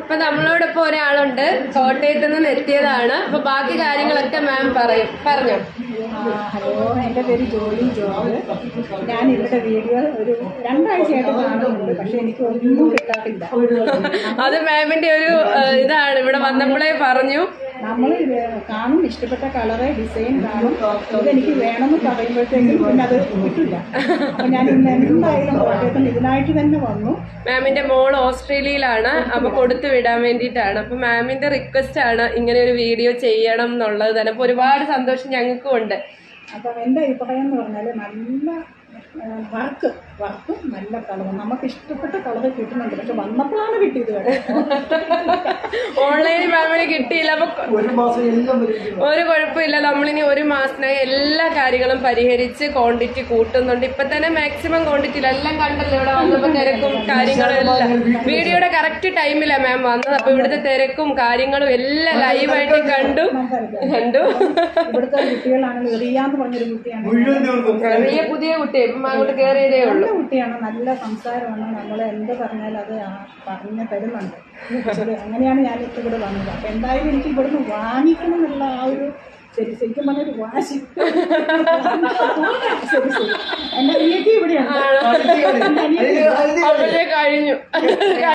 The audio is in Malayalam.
ഇപ്പൊ നമ്മളോടൊപ്പം ഒരാളുണ്ട് കോട്ടയത്ത് നിന്ന് എത്തിയതാണ് അപ്പൊ ബാക്കി കാര്യങ്ങളൊക്കെ മാം പറയും പറഞ്ഞോ ആ, ഹലോ എൻ്റെ പേര് ജോലി ജോബ് ഞാൻ ഇവിടെ വീഡിയോ ഒരു രണ്ടാഴ്ചയായിട്ട് കാണുന്നുണ്ട് പക്ഷെ എനിക്ക് ഒന്നും കിട്ടാറില്ല അത് മാമിന്റെ ഒരു ഏഹ്, ഇതാണ് ഇവിടെ വന്നപ്പോഴേ പറഞ്ഞു നമ്മൾ കാണും ഇഷ്ടപ്പെട്ട കളറ് ഡിസൈൻ കാണും ഇതെനിക്ക് വേണമെന്ന് പറയുമ്പോഴത്തേക്കും പിന്നെ അത് കിട്ടില്ല അപ്പം ഞാൻ ഇന്ന് എന്തായാലും കോട്ടയത്ത് നിന്ന് ഇതിനായിട്ട് തന്നെ വന്നു മാമിന്റെ മോൾ ഓസ്ട്രേലിയയിലാണ് അപ്പൊ കൊടുത്തു വിടാൻ വേണ്ടിയിട്ടാണ് അപ്പൊ മാമിന്റെ റിക്വസ്റ്റ് ആണ് ഇങ്ങനെ ഒരു വീഡിയോ ചെയ്യണം എന്നുള്ളത് തന്നെ അപ്പൊ ഒരുപാട് സന്തോഷം ഞങ്ങൾക്കും ഉണ്ട് അപ്പം എൻ്റെ അഭിപ്രായം എന്ന് പറഞ്ഞാൽ നല്ല വർക്ക് വർക്കും നല്ല കളറും നമുക്ക് ഇഷ്ടപ്പെട്ട കളർ കിട്ടുന്നുണ്ട് പക്ഷെ വന്നപ്പോഴാണ് കിട്ടിയത് കേട്ടോ ഓൺലൈനിൽ മാമിന് കിട്ടിയില്ല അപ്പൊ ഒരു മാസം എല്ലാം വരും ഒരു കുഴപ്പമില്ല നമ്മളിനി ഒരു മാസത്തിനായി എല്ലാ കാര്യങ്ങളും പരിഹരിച്ച് ക്വാണ്ടിറ്റി കൂട്ടുന്നുണ്ട് ഇപ്പൊ തന്നെ മാക്സിമം ക്വാണ്ടിറ്റിയിൽ എല്ലാം കണ്ടല്ലോ ഇവിടെ വന്നപ്പോ തിരക്കും കാര്യങ്ങളും എല്ലാം വീഡിയോയുടെ കറക്റ്റ് ടൈമിലാണ് മാം വന്നത് അപ്പൊ ഇവിടുത്തെ തിരക്കും കാര്യങ്ങളും എല്ലാം ലൈവായിട്ട് കണ്ടു കണ്ടു ഇവിടുത്തെ കുട്ടികളാണെങ്കിൽ റിയാന്ന് പറഞ്ഞൊരു കുട്ടിയാണ് മുഴുവൻ ദിവസം ചെറിയ പുതിയ കുട്ടി ഇപ്പം അങ്ങോട്ട് കയറിയതേ ഉള്ളൂ നല്ല കുട്ടിയാണ് നല്ല സംസാരമാണ് നമ്മൾ എന്ത് പറഞ്ഞാലും അത് ആ പറഞ്ഞു തരുന്നുണ്ട് ശരി അങ്ങനെയാണ് ഞാൻ ഇപ്പം ഇവിടെ വന്നത് അപ്പം എന്തായാലും എനിക്ക് ഇവിടുന്ന് വാങ്ങിക്കണം എന്നുള്ള ആ ഒരു ശരി ശരിക്കും പറഞ്ഞൊരു വാശി ശരി ശരി എൻ്റെ അനിയത്തി ഇവിടെയാണ് എൻ്റെ അനിയത്തി അപ്പോഴേ കഴിഞ്ഞു